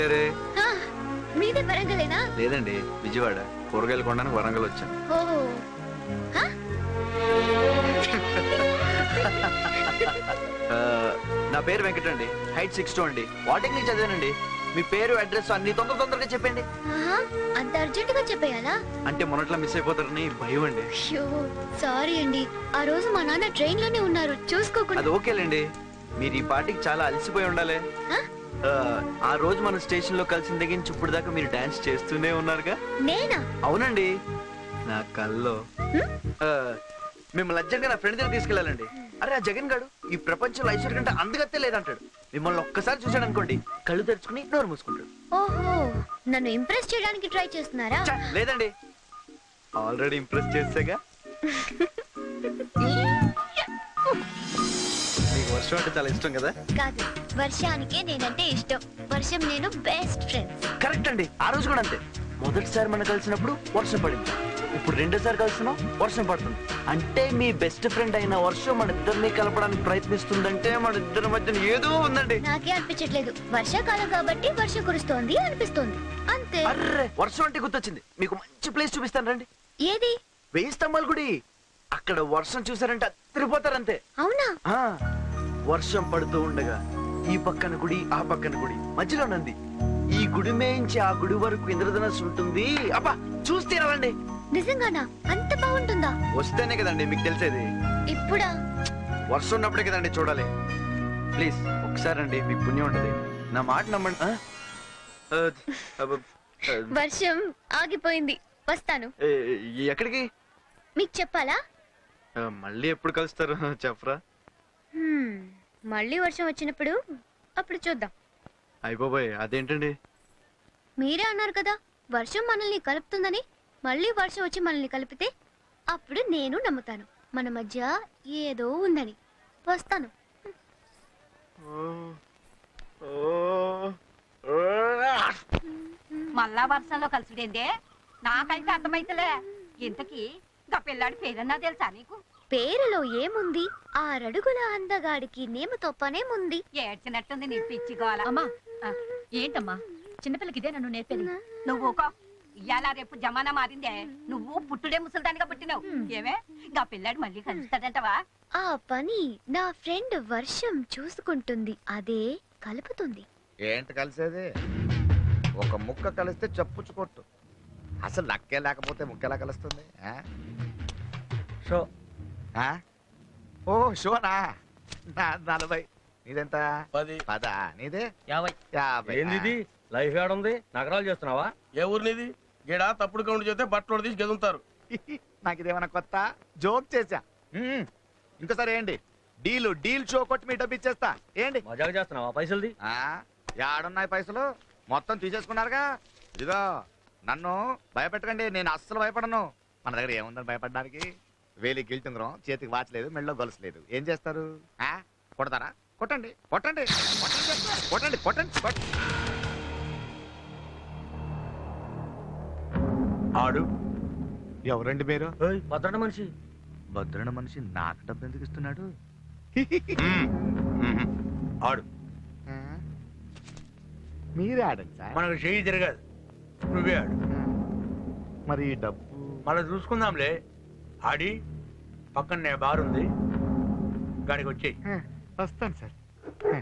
పెట్టారే ఆ, మీదే వరంగలేనా లేదండి విజయవాడ కూరగాయలు కొనడానికి వరంగల్ వచ్చాను ఓహో హ? ఆ, నా పేరు వెంకట అండి హైట్ సిక్స్ టూ అండి వాటింగ్ నుంచి చదివానండి మీ పేరు అడ్రస్ అన్ని తొందర తొందరగా చెప్పండి ఆహా, అంత అర్జెంటుగా చెప్పేయాలా అంటే మొన్నట్లో మిస్ అయిపోతారని భయం అండి అయ్యో సారీ అండి ఆ రోజు మా నాన్న ట్రైన్ లోనే ఉన్నారు చూసుకోకుండా అది ఓకేలేండి మీరు ఈ పార్టీకి చాలా అలసిపోయి ఉండాలి ఆ? ఆ, ఆ రోజు మన స్టేషన్ లో కలిసిన దగ్గర నుంచి ఇప్పుడు దాకా మీరు డాన్స్ చేస్తూనే ఉన్నారుగా నేనా అవునండి నా కల్లో హ్మ్? ఆ, మిమ్మల్ని అర్జెంట్ గా నా ఫ్రెండ్ దగ్గర తీసుకెళ్ళాలండి అరే ఆ జగన్ గాడు ఈ ప్రపంచంలో ఐశ్వర్య కంటే అందగత్తే లేదంటాడు మిమ్మల్ని ఒక్కసారి చూశాడు అనుకోండి కళ్ళు తెరుచుకుని నోరు మూసుకుంటాడు ఓహో నన్ను ఇంప్రెస్ చేయడానికి ట్రై చేస్తున్నారా ఛ, లేదండి ఆల్రెడీ ఇంప్రెస్ చేసాగా మీకు వర్షం అంటే చాలా ఇష్టం కదా కాదు వర్షానికే నేనంటే ఇష్టం వర్షం నేను బెస్ట్ ఫ్రెండ్స్ కరెక్ట్ అండి ఆ రోజు కూడా అంతే మొదటిసారి మనం కలిసినప్పుడు వర్షం పడింది ఇప్పుడు రెండోసారి కలిసినాం వర్షం పడుతుంది అంటే మీ బెస్ట్ ఫ్రెండ్ అయిన వర్షం మన ఇద్దరిని కలపడానికి ప్రయత్నిస్తుందంటే మన ఇద్దరి మధ్యన ఏదో ఉందండి నాకే అనిపించట్లేదు వర్షాకాలం కాబట్టి వర్షం కురుస్తోంది అనిపిస్తోంది అంతే అర్రే వర్షం అంటే గుర్తొచ్చింది మీకు మంచి ప్లేస్ చూపిస్తాను రండి ఏది వెయ్యి స్తంభాల గుడి అక్కడ వర్షం చూసారంటే అద్దరిపోతారంతే అవునా ఆ వర్షం పడుతూ ఉండగా ఈ పక్కన గుడి ఆ పక్కన గుడి మధ్యలో నంది ఈ గుడి మేంచి ఆ గుడి వరకు ఇంద్రధనస్సు ఉంటుంది అబ్బా చూస్తే రావండి నిజంగానా అంత బాగుంటుందా వస్తేనే కదండి మీకు తెలిసేది ఇప్పుడా వర్షం ఉన్నప్పుడే కదండి చూడాలి ప్లీజ్ ఒకసారి అండి మీకు పుణ్యం ఉంటుంది నా మాట నమ్మండి ఆ? ఆ, అబ్బ, ఆ, వర్షం ఆగిపోయింది వస్తాను ఏ, ఎక్కడికి మీకు చెప్పాలా ఆ, మళ్ళీ ఎప్పుడు కలుస్తారు చెప్పరా హ్మ్, మళ్ళీ వర్షం వచ్చినప్పుడు అప్పుడు చూద్దాం అయిపోబాయ్ అదేంటండి మీరే అన్నారు కదా వర్షం మనల్ని కలుపుతుందని మళ్ళీ వర్షం వచ్చి మనల్ని కలిపితే అప్పుడు నేను నమ్ముతాను మన మధ్య ఏదో ఉందని వస్తాను మళ్ళా వర్షంలో కలిసిడేందే నాకైతే అర్థమైతలే ఇంతకీ గా పిల్లాడి పేరన్నా తెలుసా నీకు పేరులో ఏముంది ఆరడుగుల అందగాడికి నేమతో పనేముంది ఏడ్చినట్టుంది నీ పిచ్చి గోల అమ్మా ఏంటమ్మా చిన్నపిల్లకి ఇదే నన్ను నేర్పేది నువ్వు ఊకో ఇయ్యాల రేపు జమానా మారిందే నువ్వు పుట్టుడే ముసలిదానిగా పుట్టినావు ఏమే గా పిల్లాడు మళ్ళీ కలుస్తాడంటవా ఆ పని నా ఫ్రెండ్ వర్షం చూసుకుంటుంది అదే కలుపుతుంది ఏంటి కలిసేది ఒక ముక్క కలిస్తే చెప్పుచ్చు కొట్టు అసలు లక్కే లేకపోతే ముక్క ఎలా కలుస్తుంది ఆ? షో ఆ? ఓ షోనా నా నలభై నీదెంత పది పదా నీదే యాభై యాభై ఏంది ఇది లైఫ్ ఏడుంది నగరాలు చేస్తున్నావా ఏ ఊరినిది గీడ తప్పుడు కౌంట్ చేస్తే బట్టలు తీసి గెదులుతారు నాకు ఇదేమన్నా కొత్త జోక్ చేశా మ్మ్. ఇంకోసారి ఏంటి డీలు డీల్ షో కొట్టి మీ డబ్బు ఇచ్చేస్తా ఏంటి మజాక్ చేస్తున్నావా పైసలది ఆ యాడున్నాయి పైసలు మొత్తం తీసేసుకున్నారుగా ఇదిగో నన్ను భయపెట్టకండి నేను అస్సలు భయపడను మన దగ్గర ఏముందని భయపడడానికి వేలి గిల్టుంగరం చేతికి వాచ్ లేదు మెళ్ళో గొలుసు లేదు ఏం చేస్తారు ఆ కొడతారా కొట్టండి కొట్టండి కొట్టండి చెప్తా. కొట్టండి కొట్టండి కొట్- ఆడు ఎవరండి మీరు ఏయ్, భద్రట మనిషి భద్రన మనిషి నాకు డబ్బు ఎందుకు ఇస్తున్నాడు ఆడు ఆ? మీరే ఆడండి సార్ మనకు చెయ్యి తిరగదు నువ్వే ఆడు మరి ఈ డబ్బు మళ్ళీ చూసుకుందాంలే ఆడి పక్కనే బార్ ఉంది గాడికి వచ్చేయి ఆ, వస్తాను సార్ ఆ.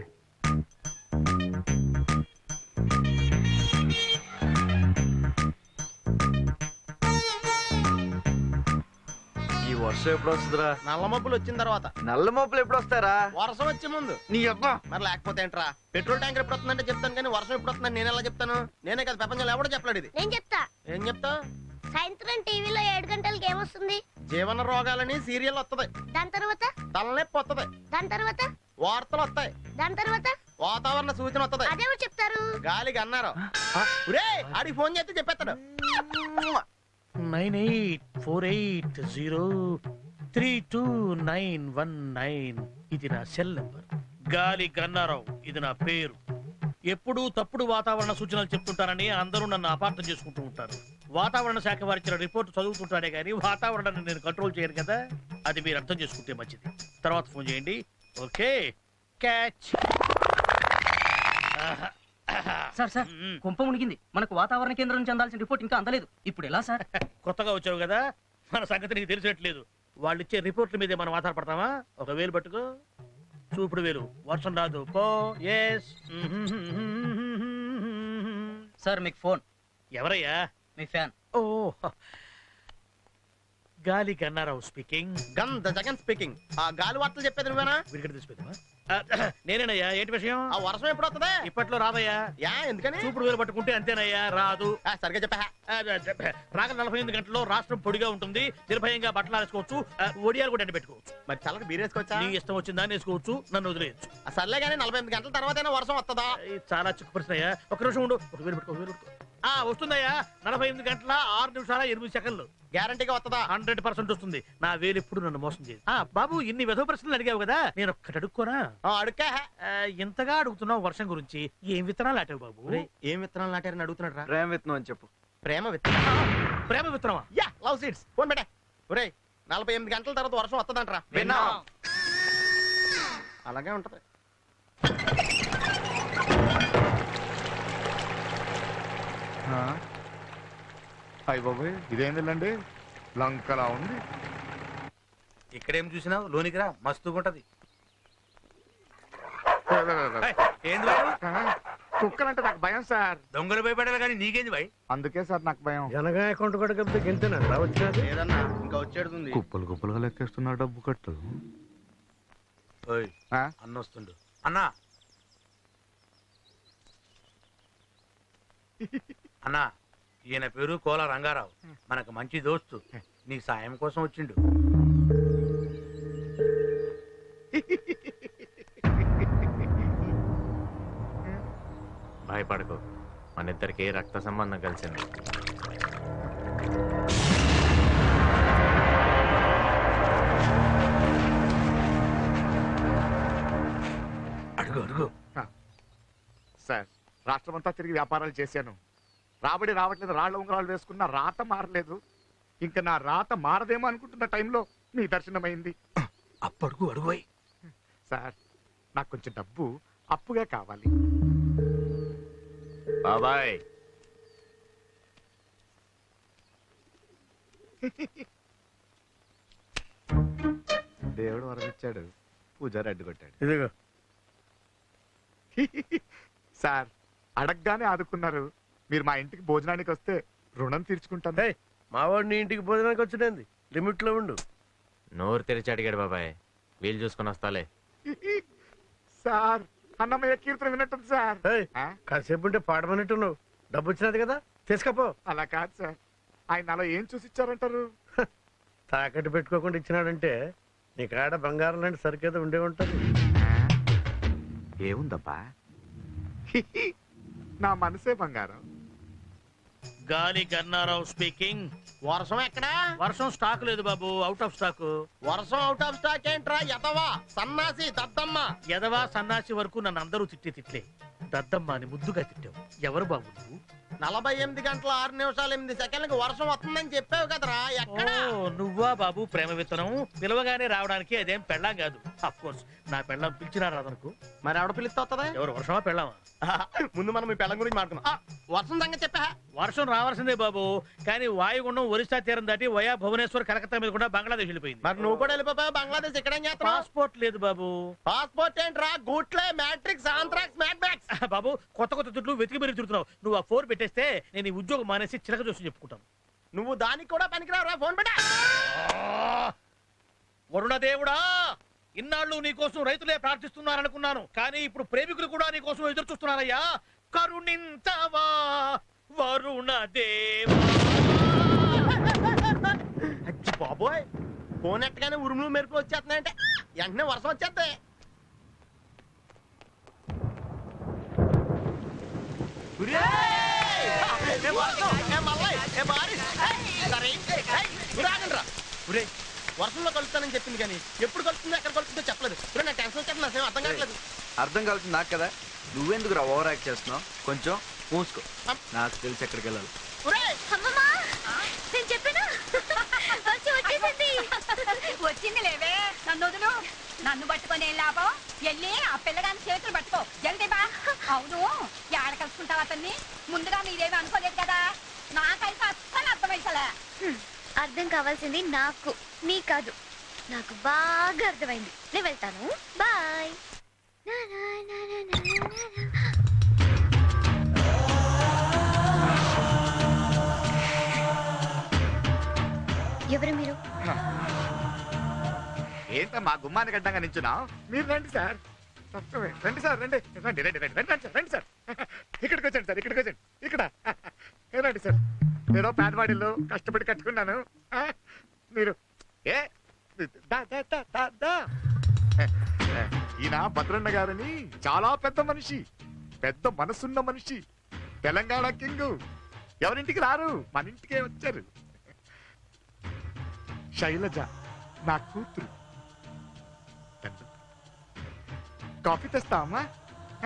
ఈ వర్షం ఎప్పుడు వస్తుందిరా నల్ల మబ్బులు వచ్చిన తర్వాత నల్ల మోపులు ఎప్పుడు వస్తారా వర్షం వచ్చే ముందు నీ అబ్బా మరి లేకపోతే ఏంట్రా పెట్రోల్ ట్యాంకర్ ఎప్పుడు వస్తుందంటే చెప్తాను కానీ వర్షం ఎప్పుడు వస్తుందని నేను ఎలా చెప్తాను నేనే కదా ప్రపంచంలో ఎవడో చెప్పలేడు ఇది నేను చెప్తా ఏం చెప్తా సాయంత్రం టీవీలో ఏడు గంటలకి ఏమొస్తుంది జీవన రోగాలని సీరియల్ వస్తది దాని తర్వాత తలనొప్పి వస్తది దాని తర్వాత వార్తలు వస్తాయి దాని తర్వాత వాతావరణ సూచన వస్తది అదేమో చెప్తారు గాలికి అన్నారు ఒరే ఆడికి ఫోన్ చేస్తే చెప్పేస్తాడు nine eight four eight zero three two nine one nine ఇది నా సెల్ నెంబర్ గాలి గన్నారావు ఇది నా పేరు ఎప్పుడూ తప్పుడు వాతావరణ సూచనలు చెప్తుంటారని అందరూ నన్ను అపార్థం చేసుకుంటూ ఉంటారు వాతావరణ శాఖ వారిచ్చిన రిపోర్ట్ చదువుతుంటాడే కానీ వాతావరణాన్ని నేను కంట్రోల్ చేయను కదా అది మీరు అర్థం చేసుకుంటే మంచిది తర్వాత ఫోన్ చేయండి ఓకే క్యాచ్ సార్ సార్ మ్మ్. కుంప మునిగింది మనకు వాతావరణ కేంద్రం నుంచి అందాల్సిన రిపోర్ట్ ఇంకా అందలేదు ఇప్పుడు ఎలా సార్ కొత్తగా వచ్చావు కదా మన సంగతి నీకు తెలిసేట్లేదు వాళ్ళు ఇచ్చే రిపోర్ట్ల మీదే మనం ఆధారపడతామా ఒక వేలు పట్టుకో చూపుడు వేలు వర్షం రాదు పో ఎస్ సార్ మీకు ఫోన్ ఎవరయ్యా మీ ఫ్యాన్ ఓ గాలి కన్నారావు స్పీకింగ్ గంధ జగన్ స్పీకింగ్ ఆ గాలి వార్తలు చెప్పేది నువ్వేనా విరిగడ తీసిపోతావా నేనేనయ్యా ఏంటి విషయం ఆ వర్షం ఎప్పుడు వస్తుంది ఇప్పట్లో రాదయ్యా యా ఎందుకని చూపుడు వేలు పట్టుకుంటే అంతేనయ్యా రాదు ఆ, సరిగ్గా చెప్పా ఆ, రాగల నలభై ఎనిమిది గంటల్లో రాష్ట్రం పొడిగా ఉంటుంది నిర్భయంగా బట్టలు ఆరేసుకోవచ్చు ఆ, ఒడియాలు కూడా ఎండ పెట్టుకోవచ్చు మరి చల్లటి బీరేసుకోవచ్చా నీ ఇష్టం వచ్చిన దాన్ని వేసుకోవచ్చు నన్ను వదిలేయచ్చు ఆ, సర్లే కానీ నలభై ఎనిమిది గంటల తర్వాత వర్షం వస్తుందా ఇది చాలా చిక్కు ప్రశ్న అయ్యా ఒక నిమిషం ఉండు ఒక వేలు పెట్టుకో ఒక వేలు పెట్టుకో ఆ వస్తుందయ్యా నలభై ఎనిమిది గంటల ఆరు నిమిషాల ఎనిమిది సెకండ్లు గ్యారంటీగా వస్తుందా హండ్రెడ్ పర్సెంట్ వస్తుంది నా వేలు ఎప్పుడు నన్ను మోసం చేయదు ఆ బాబు ఇన్ని విధవ ప్రశ్నలు అడిగావు కదా నేను ఒక్కటి అడుక్కోనా ఆ, అడుక్కా ఆ, ఇంతగా అడుగుతున్నావు వర్షం గురించి ఏం విత్తనాలు ఆటావు బాబు ఒరేయ్, ఏం విత్తనాలు నాటారని అడుగుతున్నాడు రా ప్రేమ విత్తనం అని చెప్పు ప్రేమ విత్తనం ప్రేమ విత్తనమా యా లవ్ సీడ్స్ ఫోన్ పెట్టే ఒరేయ్ నలభై ఎనిమిది గంటల తర్వాత వర్షం వస్తుందంటరా విన్నాం. అలాగే ఉంటది అయ్య బాబోయ్ ఇదేందండి లంకలా ఉంది ఇక్కడేం చూసినావు లోనికి రా మస్తుగుంటది ఏయ్, ఏంది భయం కుక్కలంటే నాకు భయం సార్ దొంగలు భయపడాలి కానీ నీకేంది భయ్ అందుకే సార్ నాకు భయం జనగా అకౌంట్ కూడా కలిపితే గెలితేనా వచ్చినది లేదన్నా ఇంకా వచ్చేడుతుంది కుప్పలు కుప్పలుగా లెక్కేస్తున్నా డబ్బు కట్టు ఓయ్ ఆ? అన్న వస్తుండు అన్నా అన్నా ఈయన పేరు కోల రంగారావు మనకు మంచి దోస్తు నీ సాయం కోసం వచ్చిండు భయపడకు మన ఇద్దరికి రక్త సంబంధం కలిసింది అడుగు అడుగు సార్ రాష్ట్రమంతా తిరిగి వ్యాపారాలు చేశాను రాబడి రావట్లేదు రాళ్ళ ఉంగరాలు వేసుకున్న రాత మారలేదు ఇంకా నా రాత మారదేమో అనుకుంటున్న టైంలో మీ దర్శనమైంది అప్పడుగు అడుగు సార్ నాకు కొంచెం డబ్బు అప్పుగా కావాలి బాబాయ్ దేవుడు వరమిచ్చాడు పూజారి అడ్డు కొట్టాడు ఇదిగో సార్ అడగగానే ఆదుకున్నారు మీరు మా ఇంటికి భోజనానికి వస్తే రుణం తీర్చుకుంటాను ఏయ్, మావాడు నీ ఇంటికి భోజనానికి వచ్చింది లిమిట్ లో ఉండు నోరు తెరిచి అడిగాడు బాబాయ్ వీలు చూసుకొని వస్తాలే సార్ అన్నమయ్య కీర్తన విన్నట్టుంది సార్ ఏయ్, ఆ? కాసేపు ఉంటే పాడమన్నట్టు నువ్వు డబ్బు వచ్చినది కదా తీసుకపో అలా కాదు సార్ ఆయన అలా ఏం చూసి ఇచ్చారంటారు తాకట్టు పెట్టుకోకుండా ఇచ్చినాడంటే నీ కాడ బంగారం లాంటి సరికేదో ఉండే ఉంటది ఏముందబ్బా నా మనసే బంగారం గాలి గన్నారావు స్పీకింగ్ వర్షం ఎక్కడా వర్షం స్టాక్ లేదు బాబు అవుట్ ఆఫ్ స్టాక్ వర్షం అవుట్ ఆఫ్ స్టాక్ ఏంట్రా ఎతవా సన్నాసి దద్దమ్మ ఎదవా సన్నాసి వరకు నన్ను అందరూ తిట్టే తిట్లే దద్దమ్మ అని ముద్దుగా తిట్టావు ఎవరు బాబు నువ్వు నలభై ఎనిమిది గంటల ఆరు నిమిషాలు ఎనిమిది సెకండ్లకు వర్షం వస్తుందని చెప్పావు కదరా ఎక్కడా ఓ నువ్వా బాబు ప్రేమ విత్తనం పిలవగానే రావడానికి అదేం పెళ్ళాం కాదు అఫ్ కోర్స్ నా పెళ్ళం పిలిచినా రాదనుకో మరి ఆవిడ పిలిస్తే వస్తుందా ఎవరు వర్షమా పెళ్ళామా ముందు మనం మీ పెళ్ళం గురించి మాట్లాడుకుందాం ఆ, వర్షం సంగతి చెప్పా వర్షం రావాల్సిందే బాబు కానీ వాయుగుండం ఒరిస్సా తీరం దాటి వయా భువనేశ్వర్ కలకత్తా మీద కూడా బంగ్లాదేశ్ వెళ్ళిపోయింది మరి నువ్వు కూడా వెళ్ళిపోయావు బంగ్లాదేశ్ ఇక్కడ ఏం చేస్తున్నావు పాస్పోర్ట్ లేదు బాబు పాస్పోర్ట్ ఏంట్రా గూట్లే మ్యాట్రిక్స్ ఆంథ్రాక్స్ మ్యాట్ బ్యాక్స్ బాబు కొత్త కొత్త చుట్లు వెతికి మీరు తిరుగుతున్నావు నువ్వు ఆ ఫోర్ పెట్టేస్తే నేను ఈ ఉద్యోగం మానేసి చిలక చూసి చెప్పుకుంటాను నువ్వు దానికి కూడా పనికిరావురా ఫోన్ పెట్టా వరుణదేవుడా ఇన్నాళ్ళు నీ కోసం రైతులే ప్రార్థిస్తున్నారనుకున్నాను కానీ ఇప్పుడు ప్రేమికులు కూడా నీ కోసం ఎదురు చూస్తున్నారయ్యా కరుణించవా వరుణదేవా అచ్చి బాబోయ్ ఫోన్ ఎట్టగానే ఉరుములు మెరుపులు వచ్చేస్తున్నాయంటే వెంటనే వర్షం వచ్చేస్తాయి వర్షంలో కలుస్తానని చెప్పింది కానీ ఎప్పుడు కలుస్తుందో ఎక్కడ కలుస్తుందో చెప్పలేదు ఇప్పుడు నా టెన్షన్ వచ్చేస్తుంది అసలు అర్థం కావట్లేదు అర్థం కలుగుతుంది నాకు కదా నువ్వెందుకు రా ఓవర్ యాక్ట్ చేస్తున్నావు కొంచెం మూసుకో నాకు తెలిసి ఎక్కడికి వెళ్ళాలి ఒరేయ్, అమ్మమ్మా నేను చెప్పాను వర్షం వచ్చేసింది వచ్చింది లేవే నన్ను వదులు నన్ను పట్టుకొని ఏం లాభం వెళ్ళి ఆ పిల్లగాని చేతులు పట్టుకో జల్దీ బా అవును ఏడ కలుసుకుంటా రమ్మంటావు అతన్ని ముందుగా మీరేమి అనుకోలేదు కదా నాకైతే అస్సలు అర్థమైసలే హ్మ్, అర్థం కావాల్సింది నాకు నీ కాదు నాకు బాగా అర్థమైంది నేను వెళ్తాను బాయ్ నా, నా, నా, నా, నా, నా, నా. ఎవరు మీరు ఏంటో మా గుమ్మానికి అడ్డంగా నించున్నా మీరు రండి సార్ తప్పే. రండి సార్ రండి రండి రండి రండి రండి రండి సార్ రండి సార్ ఇక్కడికి వచ్చండి సార్ ఇక్కడికి వచ్చండి ఇక్కడ ఏ రండి సార్ ఏదో పేదవాడిలో కష్టపడి కట్టుకున్నాను ఆ, మీరు ఏ దా, దా, దా, దా, దా. ఈయన భద్రన్న గారని చాలా పెద్ద మనిషి పెద్ద మనసున్న మనిషి తెలంగాణ కింగ్ ఎవరింటికి రారు మన ఇంటికే వచ్చారు శైలజ నా కూతురు తండ్రి. కాఫీ తెస్తావమ్మా హ?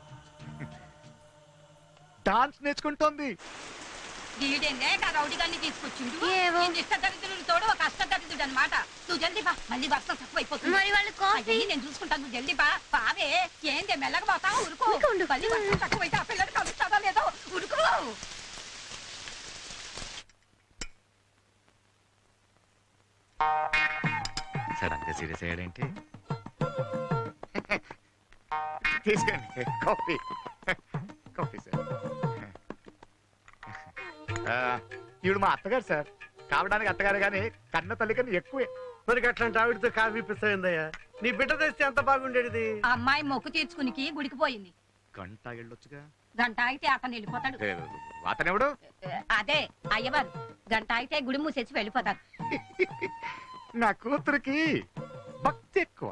డాన్స్ నేర్చుకుంటోంది వీడేనే ఆ రౌడీ గారిని తీసుకొచ్చిండు ఏవో. ఈ నిష్ట దరిద్రుడు తోడు ఒక అష్ట దరిద్రుడు అనమాట నువ్వు జల్దీ బా మళ్ళీ వర్షం తక్కువైపోతుంది మరి వాళ్ళు కాఫీ అయ్యి నేను చూసుకుంటాను నువ్వు జల్దీ బా బావే ఏంది మెల్లగా పోతావు ఉరుకో ఊరికే ఉండు. మళ్ళీ వర్షం తక్కువైతే ఆ పిల్లడు కలుస్తాడో లేదో ఉరుకో సడన్ గా సీరియస్ అయ్యాడేంటి తీసుకోండి కాఫీ కాఫీ సార్ ఆ, ఈవిడ మా అత్తగారు సార్ కావడానికి అత్తగారు కానీ కన్న తల్లి కన్నా ఎక్కువే మరి అట్లాంటి ఆవిడతో కాఫీ పిస్తాయిందయ్యా నీ బిడ్డ తెస్తే ఎంత బాగుండేది ఆ అమ్మాయి మొక్కు తీర్చుకునికి గుడికి పోయింది గంట వెళ్ళొచ్చుగా గంట అయితే అతను వెళ్ళిపోతాడు ఏ, అతనెవడు అదే అయ్యవారు గంట అయితే గుడి మూసేసి వెళ్ళిపోతారు నా కూతురికి భక్తి ఎక్కువ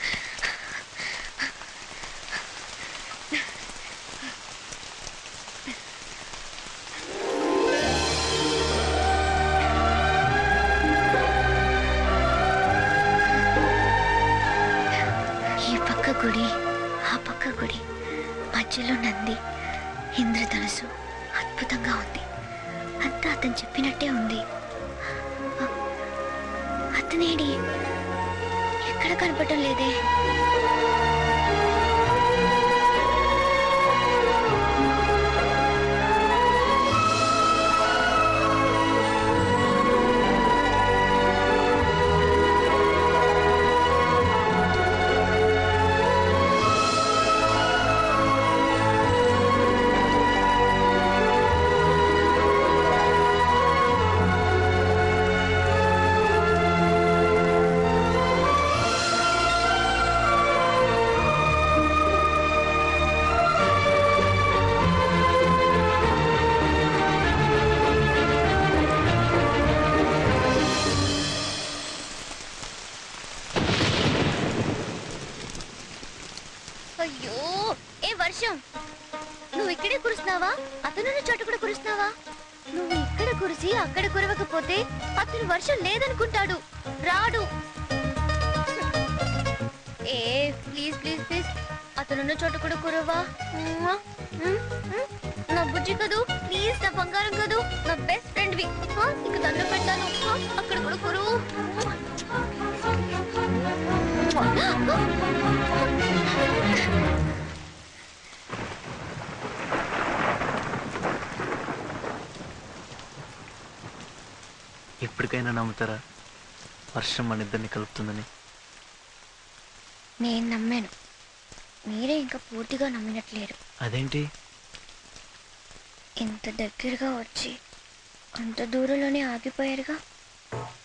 ఈ పక్క గుడి ఆ పక్క గుడి మధ్యలో నంది ఇంద్రధనుసు అద్భుతంగా ఉంది అంతా అతను చెప్పినట్టే ఉంది అ- అతనేడి ఎక్కడ కనపడటం లేదే అయ్యో ఏ వర్షం నువ్వు ఇక్కడే కురుస్తున్నావా అతనున్న చోట కూడా కురుస్తున్నావా నువ్వు ఇక్కడ కురిసి అక్కడ కురవకపోతే అతను వర్షం లేదనుకుంటాడు రాడు ఏ ప్లీజ్ ప్లీజ్ ప్లీజ్ అతనున్న చోట కూడా కురవా ఉమ్మా, ఉమ్, ఉమ్. నా బుజ్జి కదూ ప్లీజ్ నా బంగారం కదూ నా బెస్ట్ ఫ్రెండ్ వి ఆ, నీకు దండం పెడతాను ఆ, అక్కడ కూడా కురువు ఇప్పటికైనా నమ్ముతారా వర్షం మన ఇద్దరిని కలుపుతుందని నేను నమ్మాను మీరే ఇంకా పూర్తిగా నమ్మినట్లేరు అదేంటి ఇంత దగ్గరగా వచ్చి అంత దూరంలోనే ఆగిపోయారుగా